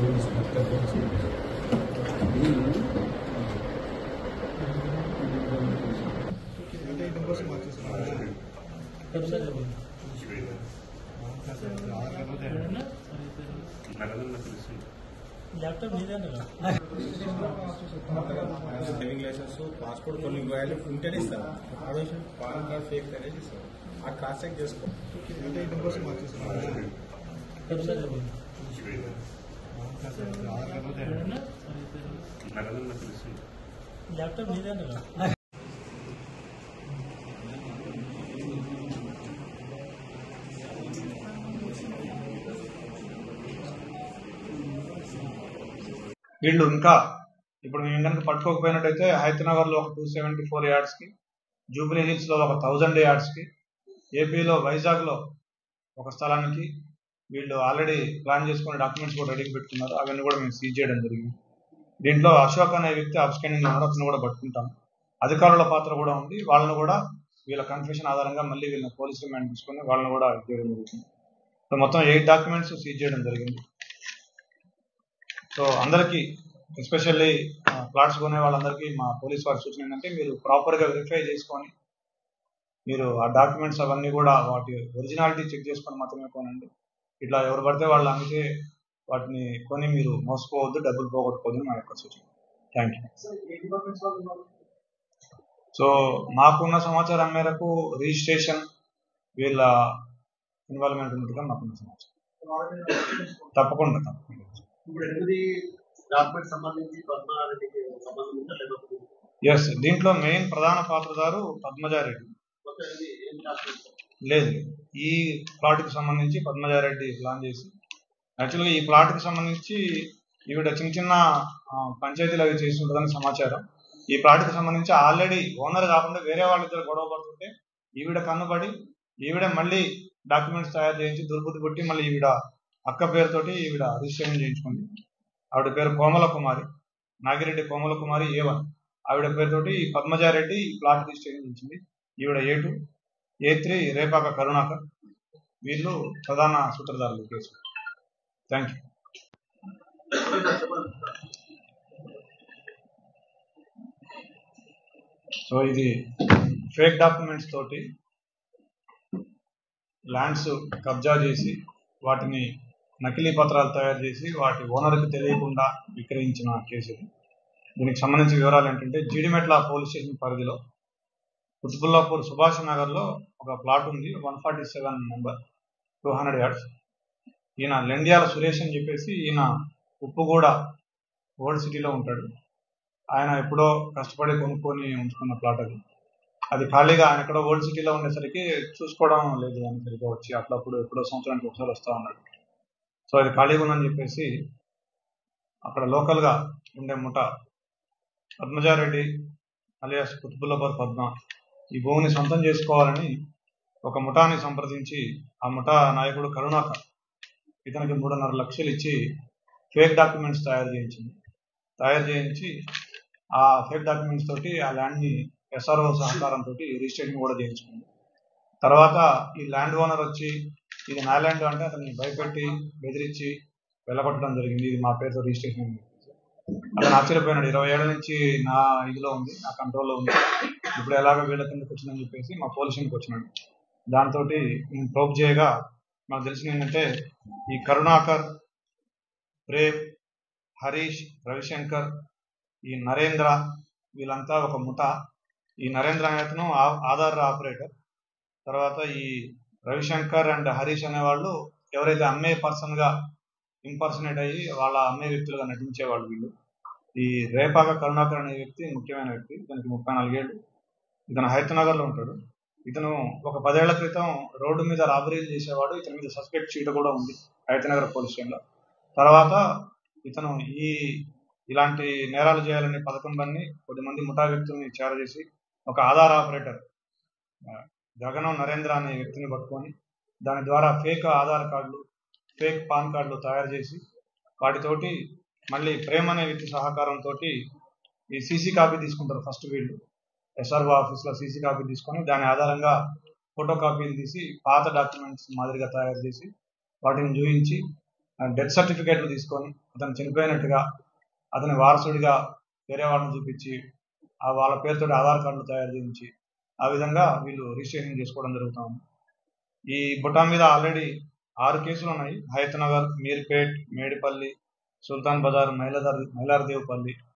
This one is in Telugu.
ల్యాప్టాప్ నీదేనా డ్రైవింగ్ లైసెన్స్ పాస్పోర్ట్ కొన్ని వేలు ఉంటేనే ఇస్తారు అడేషన్ పాన్ కార్డ్ ఫేక్ అనేది ఇస్తారు ఆ క్రాస్ చెక్ చేసుకో ల్యాప్టాప్ నీదేనా వీళ్ళు ఇంకా ఇప్పుడు మేము కనుక పట్టుకోకపోయినట్టయితే హైదరాబాద్ లో ఒక టూ సెవెంటీ ఫోర్ యార్డ్స్ కి జూబ్లీ హిల్స్ లో ఒక థౌజండ్ యార్డ్స్ కి ఏపీలో వైజాగ్ లో ఒక స్థలానికి వీళ్ళు ఆల్రెడీ ప్లాన్ చేసుకున్న డాక్యుమెంట్స్ కూడా రెడీకి పెట్టుకున్నారు అవన్నీ కూడా మేము సీజ్ చేయడం జరిగింది దీంట్లో అశోక్ అనే వ్యక్తి అబ్స్కెండింగ్ ఉన్నారు అతను కూడా పట్టుకుంటాం అధికారుల పాత్ర కూడా ఉంది వాళ్ళని కూడా వీళ్ళ కన్ఫ్యూషన్ ఆధారంగా మళ్ళీ వీళ్ళని పోలీస్ రిమాండ్ తీసుకొని వాళ్ళని కూడా ఇది చేయడం జరుగుతుంది సో మొత్తం ఎయిట్ డాక్యుమెంట్స్ సీజ్ చేయడం జరిగింది సో అందరికీ ఎస్పెషల్లీ ప్లాట్స్ కొనే వాళ్ళందరికీ మా పోలీస్ వారి సూచన ఏంటంటే మీరు ప్రాపర్గా వెరిఫై చేసుకొని మీరు ఆ డాక్యుమెంట్స్ అవన్నీ కూడా వాటి ఒరిజినాలిటీ చెక్ చేసుకొని మాత్రమే కొనండి ఇట్లా ఎవరు పడితే వాళ్ళు అమ్మితే వాటిని కొని మీరు మోసపోవద్దు డబ్బులు పోగొట్టుకోవద్దు మా యొక్క సూచన థ్యాంక్ యూ సో మాకున్న సమాచారం మేరకు రిజిస్ట్రేషన్ వీళ్ళ ఇన్వాల్వ్మెంట్ ఉన్నట్టుగా మాకున్న సమాచారం తప్పకుండా తప్పకుండా ఇప్పుడు ఎనిమిది డాక్యుమెంట్ సంబంధించి పద్మారెడ్డికి సంబంధం ఉందా లేకపోతే ఎస్ దీంట్లో మెయిన్ ప్రధాన పాత్రధారు పద్మజారెడ్డి మొత్తం ఎనిమిది ఏం డాక్యుమెంట్స్ లేదు ఈ ప్లాట్ కి సంబంధించి పద్మజారెడ్డి ప్లాన్ చేసి యాక్చువల్గా ఈ ప్లాట్ కి సంబంధించి ఈవిడ చిన్న చిన్న ఆ, పంచాయతీలు అవి చేసి ఉంటుందని సమాచారం ఈ ప్లాట్ కి సంబంధించి ఆల్రెడీ ఓనర్ కాకుండా వేరే వాళ్ళిద్దరు గొడవ పడుతుంటే ఈవిడ కన్నుబడి ఈవిడ మళ్ళీ డాక్యుమెంట్స్ తయారు చేయించి దుర్బుద్ధి పుట్టి మళ్ళీ ఈవిడ అక్క పేరుతోటి ఈవిడ రిజిస్ట్రేషన్ చేయించుకుంది ఆవిడ పేరు కోమల కుమారి నాగిరెడ్డి కోమల కుమారి ఏ వన్ ఆవిడ పేరుతోటి ఈ పద్మజారెడ్డి ఈ ప్లాట్ రిజిస్ట్రేషన్ చేయించింది ఈవిడ A two A three Repaka Karunakar వీళ్ళు ప్రధాన సూత్రధారులు ఈ కేసు థ్యాంక్ యూ సో ఇది ఫేక్ డాక్యుమెంట్స్ తోటి ల్యాండ్స్ కబ్జా చేసి వాటిని నకిలీ పత్రాలు తయారు చేసి వాటి ఓనర్కి తెలియకుండా విక్రయించిన కేసు ఇది దీనికి సంబంధించిన వివరాలు ఏంటంటే జీడిమెట్ల పోలీస్ స్టేషన్ పరిధిలో కుతుబుల్లాపూర్ సుభాష్ నగర్ లో ఒక ప్లాట్ ఉంది one forty seven number two hundred yards ఈయన లెండియాల సురేష్ అని చెప్పేసి ఈయన ఉప్పుగూడ ఓల్డ్ సిటీలో ఉంటాడు ఆయన ఎప్పుడో కష్టపడి కొనుక్కొని ఉంచుకున్న ప్లాట్ అది అది ఖాళీగా ఆయన ఎక్కడో ఓల్డ్ సిటీలో ఉండేసరికి చూసుకోవడం లేదు అని సరిగ్గా వచ్చి అప్పుడప్పుడు ఎప్పుడో సంవత్సరానికి ఒకసారి వస్తా ఉన్నాడు సో అది ఖాళీగా ఉందని చెప్పేసి అక్కడ లోకల్ గా ఉండే ముఠ పద్మజారెడ్డి అలియాస్ కుతుబుల్లాబాద్ పద్మ ఈ భూమిని సొంతం చేసుకోవాలని ఒక ముఠాని సంప్రదించి ఆ ముఠా నాయకుడు కరుణాకర్ ఇతనికి మూడున్నర లక్షలు ఇచ్చి ఫేక్ డాక్యుమెంట్స్ తయారు చేయించింది తయారు చేయించి ఆ ఫేక్ డాక్యుమెంట్స్ తోటి ఆ ల్యాండ్ ని ఎస్ఆర్ఓ సహకారంతో రిజిస్ట్రేషన్ కూడా చేయించుకుంది తర్వాత ఈ ల్యాండ్ ఓనర్ వచ్చి ఇది నా ల్యాండ్ అంటే అతన్ని భయపెట్టి బెదిరించి వెళ్ళగొట్టడం జరిగింది ఇది మా పేరుతో రిజిస్ట్రేషన్ అయింది అతను ఆశ్చర్యపోయినాడు ఇరవై ఏళ్ళ నుంచి నా ఇదిలో ఉంది నా కంట్రోల్లో ఉంది ఇప్పుడు ఎలాగ వీళ్ళ కిందకి వచ్చిందని చెప్పేసి మా పోలీసునికి వచ్చినాడు దాంతో నేను ప్రోబ్ చేయగా నాకు తెలిసింది ఏంటంటే ఈ కరుణాకర్ ప్రేమ్ హరీష్ రవిశంకర్ ఈ నరేంద్ర వీళ్ళంతా ఒక ముఠ ఈ నరేంద్ర అనే అతను ఆ- ఆధార్ ఆపరేటర్ తర్వాత ఈ రవిశంకర్ అండ్ హరీష్ అనే వాళ్ళు ఎవరైతే అమ్మే పర్సన్ గా ఇంపర్సనేట్ అయ్యి వాళ్ళ అమ్మే వ్యక్తులుగా నటించేవాళ్ళు వీళ్ళు ఈ రేపాక కరుణాకర్ అనే వ్యక్తి ముఖ్యమైన వ్యక్తి ఇతనికి ముప్పై నాలుగేళ్ళు ఇతను హైదరాబాద్ లో ఉంటాడు ఇతను ఒక పదేళ్ల క్రితం రోడ్డు మీద రాబరీలు చేసేవాడు ఇతని మీద సస్పెక్ట్ షీట్ కూడా ఉంది హైదరాబాద్ పోలీస్ స్టేషన్లో తర్వాత ఇతను ఈ ఇలాంటి నేరాలు చేయాలనే పథకం బన్ని కొద్దిమంది ముఠా వ్యక్తుల్ని చేరజేసి ఒక ఆధార్ ఆపరేటర్ ఆ, గగనం నరేంద్ర అనే వ్యక్తిని పట్టుకొని దాని ద్వారా ఫేక్ ఆధార్ కార్డులు ఫేక్ పాన్ కార్డులు తయారు చేసి వాటితోటి మళ్ళీ ప్రేమ్ అనే వ్యక్తి సహకారంతో ఈ సీసీ కాపీ తీసుకుంటారు ఫస్ట్ వీళ్ళు ఎస్ఆర్ఓ ఆఫీస్ లో సీసీ కాపీ తీసుకొని దాని ఆధారంగా ఫోటో కాపీలు తీసి పాత డాక్యుమెంట్స్ మాదిరిగా తయారు చేసి వాటిని చూపించి డెత్ సర్టిఫికేట్లు తీసుకొని అతను చనిపోయినట్టుగా అతని వారసుడిగా వేరే వాళ్ళని చూపించి ఆ వాళ్ళ పేరుతో ఆధార్ కార్డులు తయారు చేయించి ఆ విధంగా వీళ్ళు రిజిస్ట్రేషన్ చేసుకోవడం జరుగుతా ఉంది ఈ బుటా మీద ఆల్రెడీ ఆరు కేసులు ఉన్నాయి హయత్ నగర్ మీర్పేట్ మేడిపల్లి సుల్తాన్ బజార్ మైలదార్ మైలార్దేవ్పల్లి